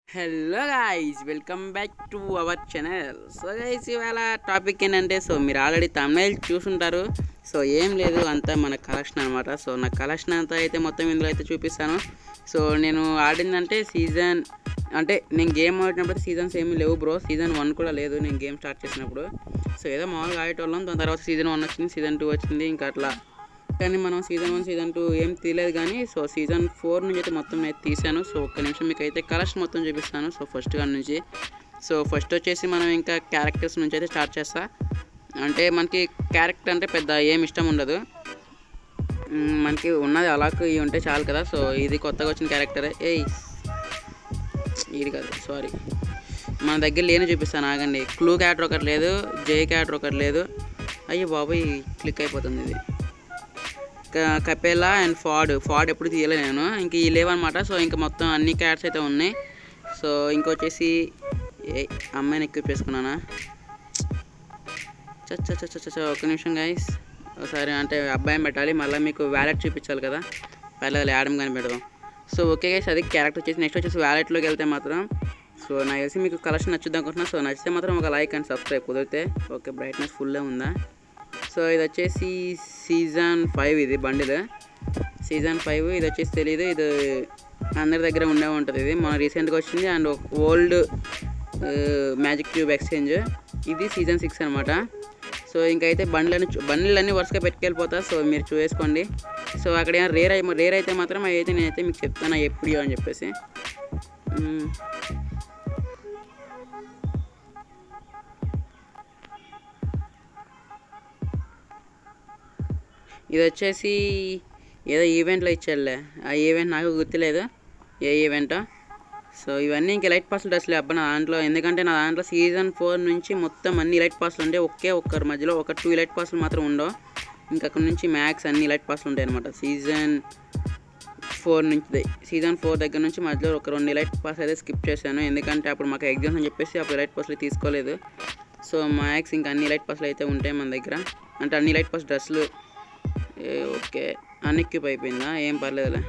Hello guys welcome back to our channel so guys ఇవాళ topic ఏంటంటే so మీరు already తమిళ చూసుంటారు సో ఏం లేదు అంతా మన కలెక్షన్ అనమాట సో నా కలెక్షన్ అంతా అయితే మొత్తం ఇందులో అయితే చూపిస్తాను సో నేను ఆడిందంటే సీజన్ అంటే నేను గేమ్ ఆడినప్పుడు సీజన్స్ ఏమీ లేవు బ్రో సీజన్ వన్ కూడా లేదు నేను గేమ్ స్టార్ట్ చేసినప్పుడు సో ఏదో మామూలుగా ఆడేటోళ్ళం దాని తర్వాత సీజన్ వన్ వచ్చింది సీజన్ టూ వచ్చింది ఇంకా అట్లా కానీ మనం సీజన్ వన్ సీజన్ టూ ఏం తీయలేదు కానీ సో సీజన్ ఫోర్ నుంచి అయితే మొత్తం అయితే తీసాను సో ఒక్క నిమిషం మీకు అయితే కలెక్షన్ మొత్తం చూపిస్తాను సో ఫస్ట్ కాడ నుంచి సో ఫస్ట్ వచ్చేసి మనం ఇంకా క్యారెక్టర్స్ నుంచి అయితే స్టార్ట్ చేస్తా అంటే మనకి క్యారెక్టర్ అంటే పెద్ద ఏం ఇష్టం ఉండదు మ్మ్, మనకి ఉన్నది అలాకు ఇవి ఉంటే చాలు కదా సో ఇది కొత్తగా వచ్చిన క్యారెక్టరే ఏయ్ ఇది కాదు సారీ మన దగ్గర లేని చూపిస్తాను ఆగండి క్లూ క్యారెక్టర్ ఒకటి లేదు జే క్యారెక్టర్ ఒకటి లేదు అయ్యో బాబోయ్ క్లిక్ అయిపోతుంది ఇది క- కపేలా అండ్ ఫాడ్ ఫాడ్ ఎప్పుడు తీయలే నేను ఇంక ఈ లేవన్నమాట సో ఇంకా మొత్తం అన్ని క్యాట్స్ అయితే ఉన్నాయి సో ఇంకొచ్చేసి ఏ అమ్మాయిని ఎక్విప్ చేసుకున్నానా చచ్చ చచ్చ చచ్చ ఒక నిమిషం గైస్ ఒకసారి అంటే అబ్బాయిని పెట్టాలి మళ్ళీ మీకు వ్యాలెట్ చూపించాలి కదా పర్లేదు యాడమ్ కానీ పెడదాం సో ఓకే గైస్ అది క్యారెక్టర్ వచ్చేసి నెక్స్ట్ వచ్చేసి వ్యాలెట్లోకి వెళ్తే మాత్రం సో నాకు తెలిసి మీకు కలెక్షన్ నచ్చుద్దాం అనుకుంటున్నా సో నచ్చితే మాత్రం ఒక లైక్ అండ్ సబ్స్క్రైబ్ కుదిరితే ఓకే బ్రైట్నెస్ ఫుల్లే ఉందా సో ఇది వచ్చేసి సీజన్ ఫైవ్ ఇది బండిల్ సీజన్ ఫైవ్ ఇది వచ్చేసి తెలియదు ఇది అందరి దగ్గర ఉండే ఉంటుంది ఇది మన రీసెంట్గా వచ్చింది and old magic tube exchange ఇది సీజన్ సిక్స్ అనమాట సో ఇంకైతే బండ్లన్నీ బండ్లన్నీ వరుసగా పెట్టుకెళ్ళిపోతా సో మీరు చూసుకోండి సో అక్కడ ఏమైనా రేర్ అయి రేర్ అయితే మాత్రం అవి అయితే నేనైతే మీకు చెప్తాను ఎప్పుడు అని చెప్పేసి మ్మ్. ఇది వచ్చేసి ఏదో ఈవెంట్లో ఇచ్చాడులే ఆ ఈవెంట్ నాకు గుర్తులేదు ఏ ఈవెంటో సో ఇవన్నీ ఇంకా లైట్ పాస్లు డ్రెస్లే అబ్బా నా దాంట్లో ఎందుకంటే నా దాంట్లో సీజన్ ఫోర్ నుంచి మొత్తం అన్ని లైట్ పాస్లు ఉంటే ఒకే ఒక్కరి మధ్యలో ఒక టూ లైట్ పాస్లు మాత్రం ఉండవు ఇంకా అక్కడ నుంచి మ్యాక్స్ అన్ని లైట్ పాస్లు ఉంటాయి అనమాట సీజన్ ఫోర్ నుంచి సీజన్ ఫోర్ దగ్గర నుంచి మధ్యలో ఒక రెండు లైట్ పాస్ అయితే స్కిప్ చేశాను ఎందుకంటే అప్పుడు మాకు ఎగ్జామ్స్ అని చెప్పేసి అప్పుడు లైట్ పాస్లు తీసుకోలేదు సో మ్యాక్స్ ఇంకా అన్ని లైట్ పాస్లు అయితే ఉంటాయి మన దగ్గర అంటే అన్ని లైట్ పాస్ డ్రెస్సులు ఏ, ఓకే అన్ఎక్యూప్ అయిపోయిందా ఏం పర్లేదులే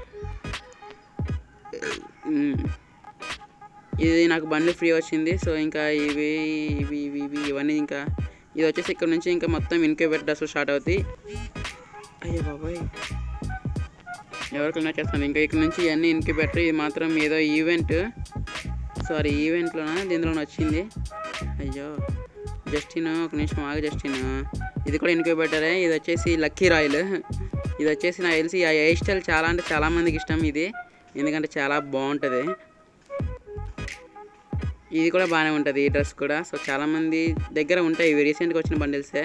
మ్మ్. ఇది నాకు బండి ఫ్రీ వచ్చింది సో ఇంకా ఇవి ఇవి ఇవి ఇవి ఇవన్నీ ఇంకా ఇది వచ్చేసి ఇక్కడ నుంచి ఇంకా మొత్తం ఇన్క్యూబేట్ డ్రెస్సులు స్టార్ట్ అవుతాయి అయ్యో బాబాయ్ ఎవరికైనా చేస్తాను ఇంకా ఇక్కడ నుంచి ఇవన్నీ ఇన్క్యూబేటర్ ఇది మాత్రం ఏదో ఈవెంట్ సారీ ఈవెంట్లోనా దీనిలోనే వచ్చింది అయ్యో జస్టిన్ ఒక నిమిషం ఆగు జస్టిన్ ఇది కూడా ఇన్క్యూబేటరే ఇది వచ్చేసి లక్కీ రాయల్ ఇది వచ్చేసి నాకు తెలిసి ఆ హెయిర్ స్టైల్ చాలా అంటే చాలా మందికి ఇష్టం ఇది ఎందుకంటే చాలా బాగుంటుంది ఇది కూడా బాగానే ఉంటుంది ఈ డ్రెస్ కూడా సో చాలామంది దగ్గర ఉంటాయి ఇవి రీసెంట్గా వచ్చిన బండిల్సే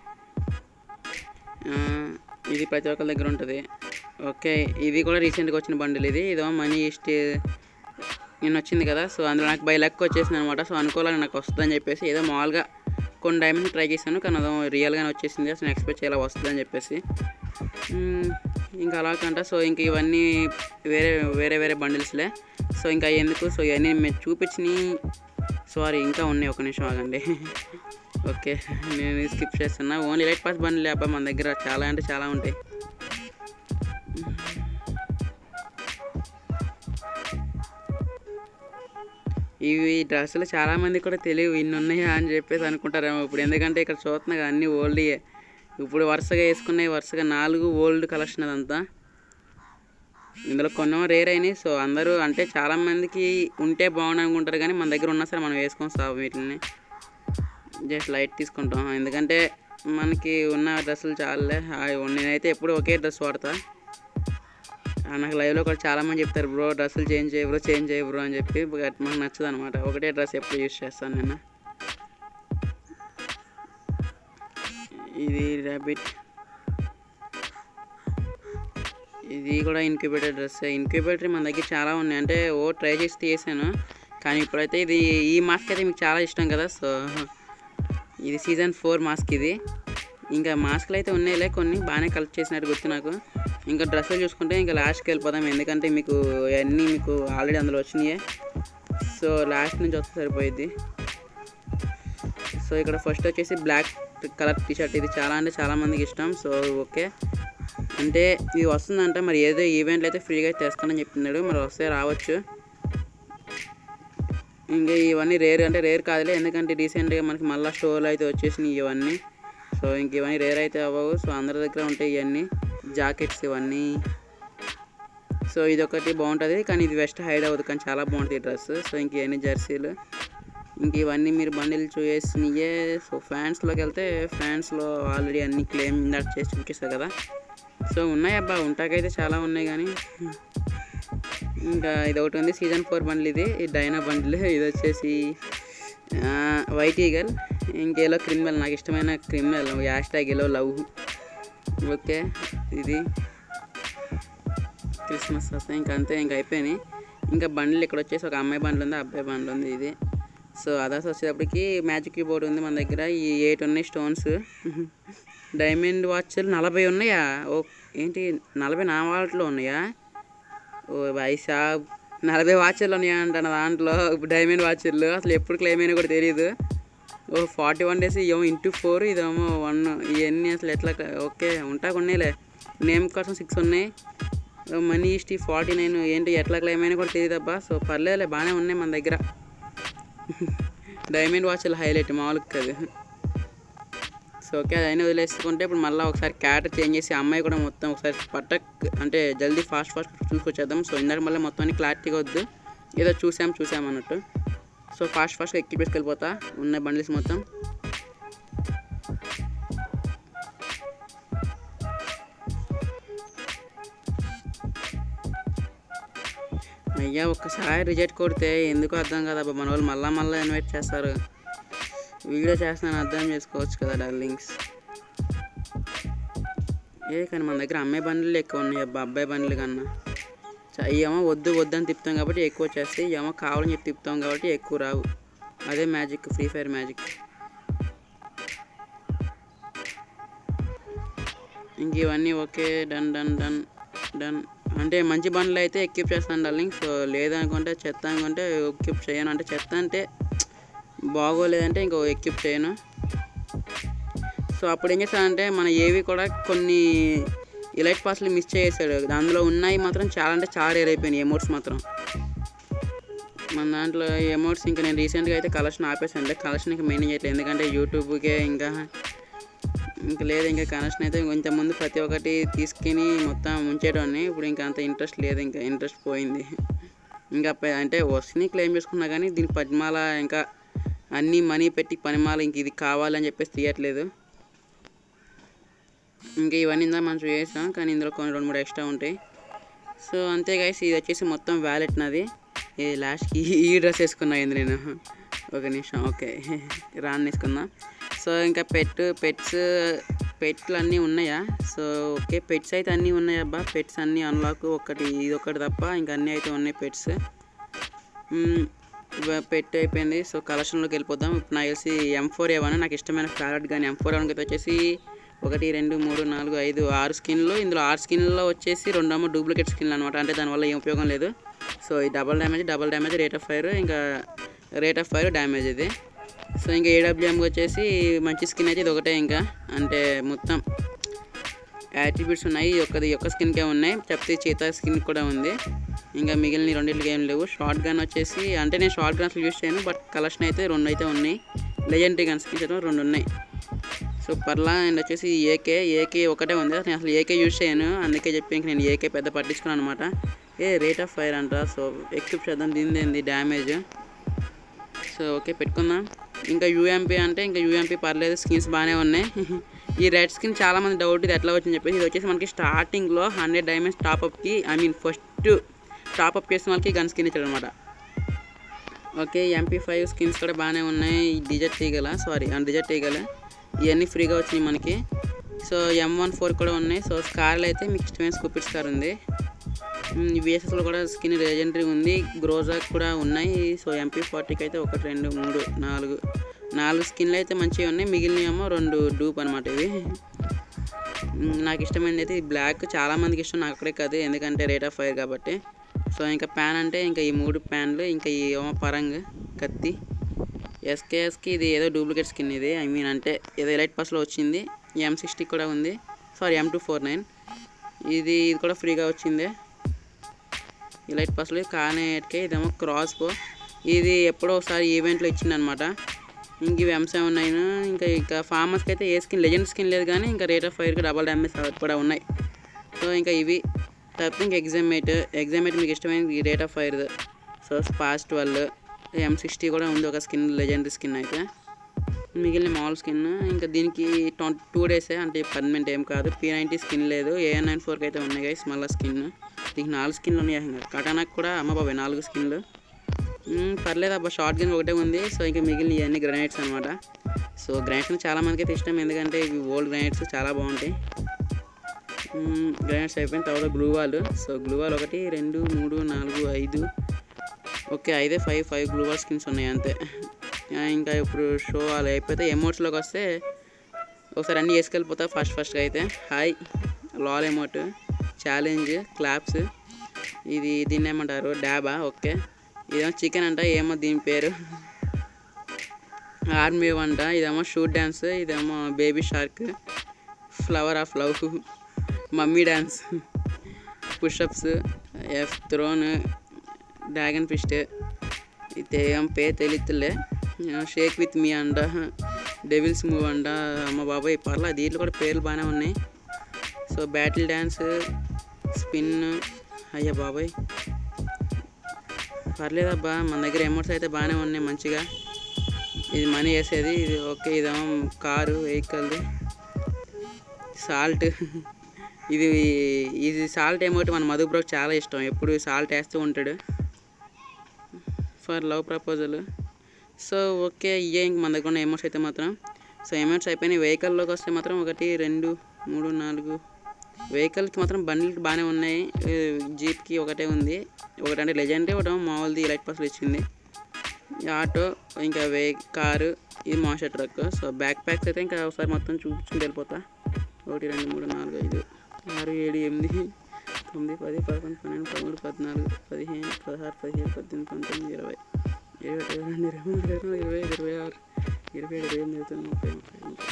ఆ, ఇది ప్రతి ఒక్కరి దగ్గర ఉంటుంది ఓకే ఇది కూడా రీసెంట్గా వచ్చిన బండిల్ ఇది ఇదో మనీ ఈస్ట్ నేను వచ్చింది కదా సో అందులో నాకు బై లక్ వచ్చేసింది అనమాట సో అనుకోవాలని నాకు వస్తుందని చెప్పేసి ఏదో మామూలుగా కొన్ని డైమండ్స్ ట్రై చేశాను కానీ అదో రియల్గానే వచ్చేసింది అసలు ఎక్స్పెక్ట్ చేయాలి వస్తుందని చెప్పేసి మ్మ్, ఇంకా అలా కంట సో ఇంక ఇవన్నీ వేరే వేరే వేరే బండిల్స్లే సో ఇంకా ఎందుకు సో ఇవన్నీ మేము చూపించినవి సారీ ఇంకా ఉన్నాయి ఒక నిమిషం ఆగండి ఓకే నేను స్కిప్ చేస్తున్నా ఓన్లీ లైట్ పాస్ బండ్లే అబ్బా మన దగ్గర చాలా అంటే చాలా ఉంటాయి ఇవి డ్రెస్సులు చాలా మంది కూడా తెలియవు ఇన్ని ఉన్నాయా అని చెప్పేసి అనుకుంటారేమో ఇప్పుడు ఎందుకంటే ఇక్కడ చూస్తున్నా కదా అన్ని ఓల్డ్యే ఇప్పుడు వరుసగా వేసుకున్నాయి వరుసగా నాలుగు ఓల్డ్ కలెక్షన్ అదంతా ఇందులో కొన్నో రేర్ అయినాయి సో అందరూ అంటే చాలా మందికి ఉంటే బాగుండు అనుకుంటారు కానీ మన దగ్గర ఉన్నా సరే మనం వేసుకొని సాగు వీటిని జస్ట్ లైట్ తీసుకుంటాం ఎందుకంటే మనకి ఉన్న డ్రెస్సులు చాలే ఆ, నేనైతే ఎప్పుడు ఒకే డ్రెస్ వాడతా ఆ, నాకు లైవ్లో కూడా చాలా మంది చెప్తారు బ్రో డ్రెస్సులు చేంజ్ చేయ బ్రో చేంజ్ చేయ బ్రో అని చెప్పి బట్ మనకు నచ్చదు అనమాట ఒకటే డ్రెస్ ఎప్పుడు యూస్ చేస్తాను నేను ఇది ర్యాబిట్ ఇది కూడా ఇన్క్యుబేటర్ డ్రెస్ ఇన్క్యుబేటర్ మన దగ్గర చాలా ఉన్నాయి అంటే ఓ ట్రై చేసి తీసాను కానీ ఇప్పుడైతే ఇది ఈ మాస్క్ అయితే మీకు చాలా ఇష్టం కదా సో ఇది సీజన్ ఫోర్ మాస్క్ ఇది ఇంకా మాస్క్లు అయితే ఉన్నాయిలే కొన్ని బాగానే కలెక్ట్ చేసినట్టు గుర్తు నాకు ఇంకా డ్రెస్సులు చూసుకుంటే ఇంకా లాస్ట్కి వెళ్ళిపోదాం ఎందుకంటే మీకు అన్నీ మీకు ఆల్రెడీ అందులో వచ్చినాయే సో లాస్ట్ నుంచి వస్తే సరిపోయిద్ది సో ఇక్కడ ఫస్ట్ వచ్చేసి బ్లాక్ కలర్ టీ షర్ట్ ఇది చాలా అంటే చాలా మందికి ఇష్టం సో ఓకే అంటే ఇది వస్తుందంటే మరి ఏదో ఈవెంట్లు అయితే ఫ్రీగా తెస్తానని చెప్తున్నాడు మరి వస్తే రావచ్చు ఇంకా ఇవన్నీ రేర్ అంటే రేర్ కాదులే ఎందుకంటే రీసెంట్గా మనకి మళ్ళీ స్టోర్లో అయితే వచ్చేసినాయి ఇవన్నీ సో ఇంక ఇవన్నీ రేర్ అయితే అవ్వవు సో అందరి దగ్గర ఉంటాయి ఇవన్నీ జాకెట్స్ ఇవన్నీ సో ఇది ఒకటి బాగుంటుంది కానీ ఇది వెస్ట్ హైడ్ అవ్వదు కానీ చాలా బాగుంటుంది డ్రెస్ సో ఇంక ఇవన్నీ జెర్సీలు ఇంక ఇవన్నీ మీరు బండిల్ చూసేసినాయే సో ఫ్యాన్స్లోకి వెళ్తే ఫ్యాన్స్లో ఆల్రెడీ అన్ని క్లెయిమ్ ఇందాక చేసి చూపిస్తారు కదా సో ఉన్నాయి అబ్బా ఉంటాకైతే చాలా ఉన్నాయి కానీ ఇంకా ఇది ఒకటి ఉంది సీజన్ ఫోర్ బండ్లు ఇది ఈ డైనా బండ్లు ఇది వచ్చేసి ఆ, వైట్ ఈగల్ ఇంకేలో క్రిమినల్ నాకు ఇష్టమైన క్రిమినల్ హ్యాష్ ట్యాగ్ ఏలో లవ్ ఓకే ఇది క్రిస్మస్ వస్తాయి ఇంకా అంతే ఇంకా అయిపోయినాయి ఇంకా బండ్లు ఇక్కడ వచ్చేసి ఒక అమ్మాయి బండ్లు ఉంది అబ్బాయి బండ్లు ఉంది ఇది సో అదర్స్ వచ్చేటప్పటికి మ్యాజిక్ కీబోర్డ్ ఉంది మన దగ్గర ఈ ఎయిట్ ఉన్నాయి స్టోన్స్ డైమండ్ వాచ్లు నలభై ఉన్నాయా ఓ ఏంటి నలభై నా వాటిలో ఉన్నాయా ఓ భాయ్ సాబ్ నలభై వాచర్లు ఉన్నాయా అంట నా దాంట్లో డైమండ్ వాచర్లు అసలు ఎప్పుడు క్లెయిమ్ అయినా కూడా తెలియదు ఓ ఫార్టీ వన్ డేస్ ఏమో ఇంటూ ఫోర్ ఇదేమో వన్ ఇవన్నీ అసలు ఎట్లా ఓకే ఉంటా కొన్నేలే నేమ్ కోసం సిక్స్ ఉన్నాయి ఓ మనీ ఈస్ట్ ఫార్టీ నైన్ ఏంటి ఎట్లా క్లెయిమ్ అయినా కూడా తెలియదు అబ్బా సో పర్లేదులే బాగానే ఉన్నాయి మన దగ్గర డైమండ్ వాచ్లు హైలైట్ మామూలుగా కాదు సో ఓకే అదైనా వదిలేసుకుంటే ఇప్పుడు మళ్ళీ ఒకసారి క్యారెక్టర్ చేంజ్ చేసి అమ్మాయి కూడా మొత్తం ఒకసారి పట్టక్ అంటే జల్దీ ఫాస్ట్ ఫాస్ట్ చూసుకొచ్చేద్దాం సో ఇందాక మళ్ళీ మొత్తం క్లారిటీగా వద్దు ఏదో చూసాం చూసాం అన్నట్టు సో ఫాస్ట్ ఫాస్ట్గా ఎక్కి వెళ్ళిపోతా ఉన్న బండిల్స్ మొత్తం అయ్యా ఒక్కసారి రిజెక్ట్ కొడితే ఎందుకు అర్థం కదా మన వాళ్ళు మళ్ళా మళ్ళీ ఇన్వైట్ చేస్తారు వీడియో చేస్తున్నాను అర్థం చేసుకోవచ్చు కదా డార్లింగ్స్ ఏ కానీ మన దగ్గర అమ్మాయి బండ్లు ఎక్కువ ఉన్నాయి అబ్బా అబ్బాయి బండ్లు కన్నా చ- ఏమో వద్దు వద్దు అని తిప్పుతాం కాబట్టి ఎక్కువ వచ్చేస్తాయి ఏమో కావాలని చెప్పి తిప్పుతాం కాబట్టి ఎక్కువ రావు అదే మ్యాజిక్ ఫ్రీ ఫైర్ మ్యాజిక్ ఇంక ఇవన్నీ okay done done done done అంటే మంచి బండ్లు అయితే ఎక్విప్ చేస్తాను డార్లింగ్ సో లేదనుకుంటే చెత్త అనుకుంటే ఎక్విప్ చేయను అంటే చెత్త అంటే బాగోలేదంటే ఇంకో ఎక్విప్ చేయను సో అప్పుడు ఏం చేస్తానంటే మన ఏవి కూడా కొన్ని ఇలైట్ పాస్లు మిస్ చేసాడు అందులో ఉన్నాయి మాత్రం చాలా అంటే చాలా రేర్ అయిపోయినాయి ఎమోట్స్ మాత్రం మన దాంట్లో ఎమోట్స్ ఇంకా నేను రీసెంట్గా అయితే కలెక్షన్ ఆపేసాను అంటే కలెక్షన్ ఇంకా మెయింటైన్ చేయట్లేదు ఎందుకంటే యూట్యూబ్కే ఇంకా ఇంకా లేదు ఇంకా కనెక్షన్ అయితే ఇంతకుముందు ప్రతి ఒక్కటి తీసుకుని మొత్తం ఉంచేటోని ఇప్పుడు ఇంకా అంత ఇంట్రెస్ట్ లేదు ఇంకా ఇంట్రెస్ట్ పోయింది ఇంకా ప- అంటే వస్తుంది క్లెయిమ్ చేసుకున్నా కానీ దీని పద్మాల ఇంకా అన్నీ మనీ పెట్టి పనిమాల ఇంక ఇది కావాలని చెప్పేసి తీయట్లేదు ఇంకా ఇవన్నీ ఇందా మనం చేసాం కానీ ఇందులో కొన్ని రెండు మూడు ఎక్స్ట్రా ఉంటాయి సో అంతే గైస్ ఇది వచ్చేసి మొత్తం వ్యాలెట్ నాది ఈ లాస్ట్కి ఈ డ్రెస్ వేసుకున్నా ఏంది నేను ఒక నిమిషం ఓకే రాన్ వేసుకున్నా సో ఇంకా పెట్ పెట్స్ పెట్లు అన్నీ ఉన్నాయా సో ఓకే పెట్స్ అయితే అన్నీ ఉన్నాయి అబ్బా పెట్స్ అన్నీ అన్లాక్ ఒకటి ఇది ఒకటి తప్ప ఇంకా అన్నీ అయితే ఉన్నాయి పెట్స్ పెట్ అయిపోయింది సో కలెక్షన్లోకి వెళ్ళిపోదాం ఇప్పుడు నాకు తెలిసి ఎం ఫోర్ ఏవన్నా నాకు ఇష్టమైన ప్యారెట్ కానీ ఎం ఫోర్ అయితే వచ్చేసి ఒకటి రెండు మూడు నాలుగు ఐదు ఆరు స్కిన్లు ఇందులో ఆరు స్కిన్లో వచ్చేసి రెండేమో డూప్లికేట్ స్కిన్లు అనమాట అంటే దానివల్ల ఏం ఉపయోగం లేదు సో ఈ double damage double damage rate of fire ఇంకా రేట్ ఆఫ్ ఫైర్ డ్యామేజ్ ఇది సో ఇంకా ఏడబ్ల్యూఎంకి వచ్చేసి మంచి స్కిన్ అయితే ఇది ఒకటే ఇంకా అంటే మొత్తం యాట్రిబ్యూట్స్ ఉన్నాయి ఈ ఒక్కది ఈ ఒక్క స్కిన్కే ఉన్నాయి చెప్తే చీతా స్కిన్ కూడా ఉంది ఇంకా మిగిలిన రెండింటికి ఏం లేవు షార్ట్ గన్ వచ్చేసి అంటే నేను షార్ట్ గన్స్ యూస్ చేయను బట్ కలెక్షన్ అయితే రెండు అయితే ఉన్నాయి లెజెండరీ గన్స్ ఇచ్చడం రెండు ఉన్నాయి సో పర్లా అండ్ వచ్చేసి ఏకే ఏకే ఒకటే ఉంది నేను అసలు ఏకే యూజ్ చేయను అందుకే చెప్పి ఇంక నేను ఏకే పెద్ద పట్టించుకున్నాను అనమాట ఏ రేట్ ఆఫ్ ఫైర్ అంట సో ఎక్విప్ చేద్దాం దీనిది ఏంది డ్యామేజ్ సో ఓకే పెట్టుకుందాం ఇంకా యూఎంపీ అంటే ఇంకా యూఎంపీ పర్లేదు స్కిన్స్ బాగానే ఉన్నాయి ఈ రెడ్ స్కిన్ చాలా మంది డౌట్ ఇది ఎట్లా వచ్చింది చెప్పేసి ఇది వచ్చేసి మనకి స్టార్టింగ్లో హండ్రెడ్ డైమండ్స్ టాప్అప్కి ఐ మీన్ ఫస్ట్ టాప్అప్ చేసిన వాళ్ళకి గన్ స్కిన్ ఇచ్చాడు అనమాట ఓకే ఎంపీ ఫైవ్ స్కిన్స్ కూడా బాగానే ఉన్నాయి డిజర్ట్ ఈగల సారీ డిజర్ట్ ఈగల ఇవన్నీ ఫ్రీగా వచ్చినాయి మనకి సో ఎం వన్ ఫోర్ కూడా ఉన్నాయి సో స్కార్లు అయితే మీకు ఇష్టమైన స్కూపిడ్ స్కార్ ఉంది విఎస్ఎస్లో కూడా స్కిన్ లెజెండరీ ఉంది గ్రోజా కూడా ఉన్నాయి సో ఎంపీ ఫార్టీకి అయితే ఒకటి రెండు మూడు నాలుగు నాలుగు స్కిన్లు అయితే మంచిగా ఉన్నాయి మిగిలినవేమో రెండు డూప్ అనమాట ఇవి మ్, నాకు ఇష్టమైనది అయితే ఈ బ్లాక్ చాలా మందికి ఇష్టం నాకు అక్కడే కాదు ఎందుకంటే రేట్ ఆఫ్ ఫైర్ కాబట్టి సో ఇంకా ప్యాన్ అంటే ఇంకా ఈ మూడు ప్యాన్లు ఇంకా ఈ ఏమో పరంగ్ కత్తి ఎస్కేఎస్కి ఇది ఏదో డూప్లికేట్ స్కిన్ ఇది ఐ మీన్ అంటే ఏదో ఎలైట్ పాస్లో వచ్చింది ఎం సిక్స్టీ కూడా ఉంది sorry M two four nine ఇది ఇది కూడా ఫ్రీగా వచ్చింది ఎలైట్ పాస్లో కానేట్కే ఇదేమో క్రాస్ బో ఇది ఎప్పుడో ఒకసారి ఈవెంట్లో ఇచ్చిందనమాట ఇంక ఇవి ఎం సెవెన్ నైన్ ఇంకా ఇంకా ఫార్మర్స్కి అయితే ఏ స్కిన్ లెజెండ్ స్కిన్ లేదు కానీ ఇంకా రేట్ ఆఫ్ ఫైర్కి డబల్ డ్యామేజ్ కూడా ఉన్నాయి సో ఇంకా ఇవి తర్వాత ఇంకా ఎగ్జామేట్ ఎగ్జామేట్ మీకు ఇష్టమైన rate of fire so SPAS twelve M sixty కూడా ఉంది ఒక స్కిన్ లెజెండరీ స్కిన్ అయితే మిగిలిన మామూలు స్కిన్ ఇంకా దీనికి ట్వంటీ టూ డేసే అంటే పర్మనెంట్ ఏం కాదు పీ నైంటీ స్కిన్ లేదు ఏ నైన్ ఫోర్కి అయితే ఉన్నాయి గైస్ మళ్ళీ స్కిన్ దీనికి నాలుగు స్కిన్లు ఉన్నాయి కటానాకు కూడా అమ్మ బాబాయ్ నాలుగు స్కిన్లు మ్మ్, పర్లేదు అబ్బా షార్ట్ గన్ ఒకటే ఉంది సో ఇంకా మిగిలిన ఇవన్నీ గ్రనైట్స్ అనమాట సో గ్రనైట్స్ చాలా మందికి అయితే ఇష్టం ఎందుకంటే ఇవి ఓల్డ్ గ్రనైట్స్ చాలా బాగుంటాయి గ్రనైట్స్ అయిపోయిన తర్వాత gloo wall so gloo wall ఒకటి రెండు మూడు నాలుగు ఐదు ఓకే అయితే five five gloo wall skins ఉన్నాయి అంతే ఆ, ఇంకా ఇప్పుడు షో వాళ్ళు అయిపోతే ఎమోట్స్లోకి వస్తే ఒకసారి అన్నీ వేసుకెళ్ళిపోతా ఫస్ట్ ఫస్ట్గా అయితే hi LOL emote challenge claps ఇది దీన్ని ఏమంటారు డాబా ఓకే ఇదేమో చికెన్ అంట ఏమో దీని పేరు ఆర్మీ అంట ఇదేమో షూట్ డ్యాన్స్ ఇదేమో baby shark flower of love mummy dance pushups ఎఫ్ థ్రోన్ డ్రాగన్ ఫిస్ట్ ఇది ఏం పేరు తెలియట్లే షేక్ విత్ మీ అంట డెవిల్స్ మూవ్ అంట అమ్మ బాబాయ్ పర్లా దీంట్లో కూడా పేర్లు బాగానే ఉన్నాయి సో బ్యాటిల్ డ్యాన్స్ స్పిన్ అయ్యా బాబాయ్ పర్లేదబ్బా మన దగ్గర ఎమోట్స్ అయితే బాగానే ఉన్నాయి మంచిగా ఇది మనీ వేసేది ఇది ఓకే ఇదేమో కారు వెహికల్ది సాల్ట్ ఇది ఇది సాల్ట్ ఎమోట్ మన మధు బ్రోకి చాలా ఇష్టం ఎప్పుడు సాల్ట్ వేస్తూ ఉంటాడు for love proposal so okay ఇవే ఇంక మన దగ్గర ఉన్న ఎమోట్స్ అయితే మాత్రం సో ఎమోట్స్ అయిపోయినాయి వెహికల్లోకి వస్తే మాత్రం ఒకటి రెండు మూడు నాలుగు వెహికల్కి మాత్రం బండిల్కి బాగానే ఉన్నాయి ఏ, జీప్కి ఒకటే ఉంది ఒకటి అంటే లెజెండ్ ఒకటి మామూలుది లైట్ పాస్లు ఇచ్చింది ఈ ఆటో ఇంకా వే కారు ఇది master truck so backpacks అయితే ఇంకా ఒకసారి మొత్తం చూపించుకుంటూ వెళ్ళిపోతా ఒకటి రెండు మూడు నాలుగు ఐదు ఆరు ఏడు ఎనిమిది తొమ్మిది పది పదకొండు పన్నెండు పదమూడు పద్నాలుగు పదిహేను పదహారు పదిహేను పద్దెనిమిది పంతొమ్మిది ఇరవై ఇరవై ఇరవై రెండు ఇరవై మూడు ఇరవై నాలుగు ఇరవై ఐదు ఇరవై ఆరు ఇరవై ఏడు ఇరవై ఎనిమిది ఇరవై తొమ్మిది ముప్పై ముప్పై ముప్పై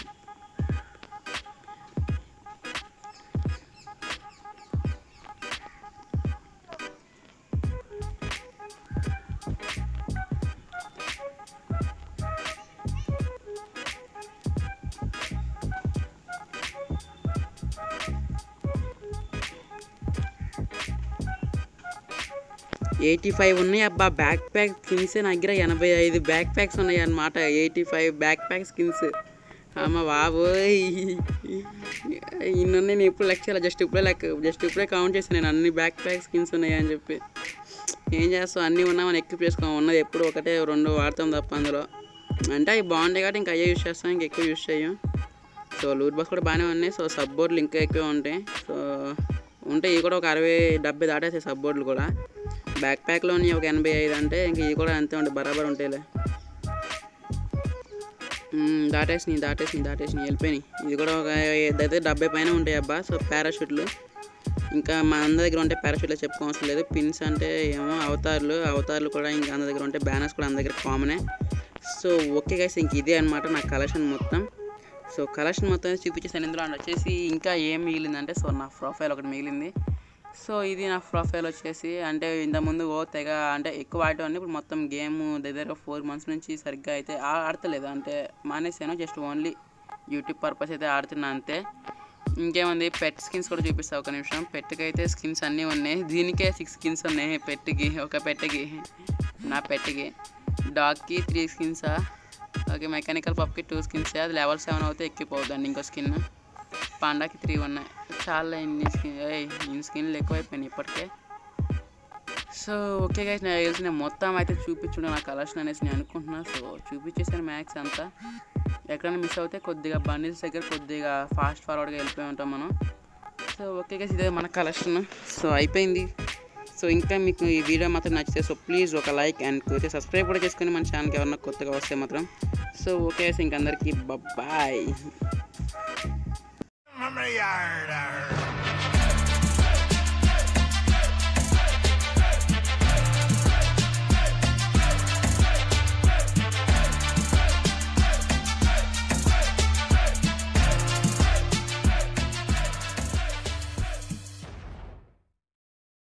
ఎయిటీ ఫైవ్ ఉన్నాయి అబ్బా బ్యాక్ ప్యాక్ స్కిన్స్ నా దగ్గర ఎనభై ఐదు బ్యాక్ ప్యాక్స్ ఉన్నాయి అన్నమాట eighty five backpack skins అమ్మ బాబోయ్ ఇన్ని నేను ఎప్పుడు లెక్క చేయాలి జస్ట్ ఇప్పుడే లెక్క జస్ట్ ఇప్పుడే కౌంట్ చేసాను నేను అన్ని బ్యాక్ ప్యాక్ స్కిన్స్ ఉన్నాయి అని చెప్పి ఏం చేస్తాం అన్నీ ఉన్నా మనం ఎక్కువ చేసుకోం ఉన్నది ఎప్పుడు ఒకటే రెండు వాడతాం తప్ప అందులో అంటే అవి బాగుంటాయి కాబట్టి ఇంకా అయ్యే యూస్ చేస్తాం ఇంకా ఎక్కువ యూస్ చేయం సో లూట్ బాక్స్ కూడా బాగానే ఉన్నాయి సో సబ్ బోర్డులు ఇంకా ఎక్కువ ఉంటాయి సో ఉంటాయి ఇవి కూడా ఒక అరవై డెబ్బై దాటేస్తాయి సబ్ బోర్డులు కూడా బ్యాక్ ప్యాక్లోని ఒక ఎనభై ఐదు అంటే ఇంక ఇవి కూడా అంతే ఉంటాయి బరాబర్ ఉంటాయిలే మ్మ్, దాటేసినాయి దాటేసినాయి దాటేసినాయి వెళ్ళిపోయినాయి ఇది కూడా ఒక దగ్గర డెబ్బై పైన ఉంటాయి అబ్బా సో పారాషూట్లు ఇంకా మా అందరి దగ్గర ఉంటే పారాషూట్లో చెప్పుకోవాల్సిన లేదు పిన్స్ అంటే ఏమో అవతార్లు అవతార్లు కూడా ఇంకా అందరి దగ్గర ఉంటాయి బ్యానర్స్ కూడా అందరి దగ్గర కామనే సో ఓకే గైస్ ఇంక ఇదే అనమాట నా కలెక్షన్ మొత్తం సో కలెక్షన్ మొత్తం చూపించేసాను ఇందులో అండ్ వచ్చేసి ఇంకా ఏం మిగిలిందంటే సో నా ప్రొఫైల్ ఒకటి మిగిలింది సో ఇది నా ప్రొఫైల్ వచ్చేసి అంటే ఇంతకుముందు ఓ తెగ అంటే ఎక్కువ ఆడేవాడిని ఇప్పుడు మొత్తం గేమ్ దగ్గర ఫోర్ మంత్స్ నుంచి సరిగ్గా అయితే ఆ- ఆడతలేదు అంటే మానేసాను జస్ట్ ఓన్లీ యూట్యూబ్ పర్పస్ అయితే ఆడుతున్నా అంతే ఇంకేముంది పెట్ స్కిన్స్ కూడా చూపిస్తా ఒక నిమిషం పెట్కి అయితే స్కిన్స్ అన్నీ ఉన్నాయి దీనికే సిక్స్ స్కిన్స్ ఉన్నాయి పెట్కి ఒక పెట్టకి నా పెట్కి డాగ్కి త్రీ స్కిన్సా ఓకే మెకానికల్ పప్కి టూ స్కిన్స్ అది లెవెల్ సెవెన్ అవుతే ఎక్కిపోతుందండి ఇంకో స్కిన్ పాండాకి త్రీ ఉన్నాయి చాలా ఇన్ని స్కిన్ ఏయ్, ఇన్ని స్కిన్లు ఎక్కువైపోయినాయి ఇప్పటికే సో ఓకే గైస్ నాకు తెలిసిన మొత్తం అయితే చూపించడం నా కలెక్షన్ అనేసి నేను అనుకుంటున్నా సో చూపించేసాను మ్యాక్స్ అంతా ఎక్కడైనా మిస్ అవుతే కొద్దిగా బండిల్స్ దగ్గర కొద్దిగా ఫాస్ట్ ఫార్వర్డ్గా వెళ్ళిపోయి ఉంటాం మనం సో ఓకే గైస్ ఇదే మన కలెక్షన్ సో అయిపోయింది సో ఇంకా మీకు ఈ వీడియో మాత్రం నచ్చితే సో ప్లీజ్ ఒక లైక్ అండ్ కుదిరితే సబ్స్క్రైబ్ కూడా చేసుకుని మన ఛానల్కి ఎవరన్నా కొత్తగా వస్తే మాత్రం సో ఓకే ఇంక అందరికీ బాయ్ from the yard.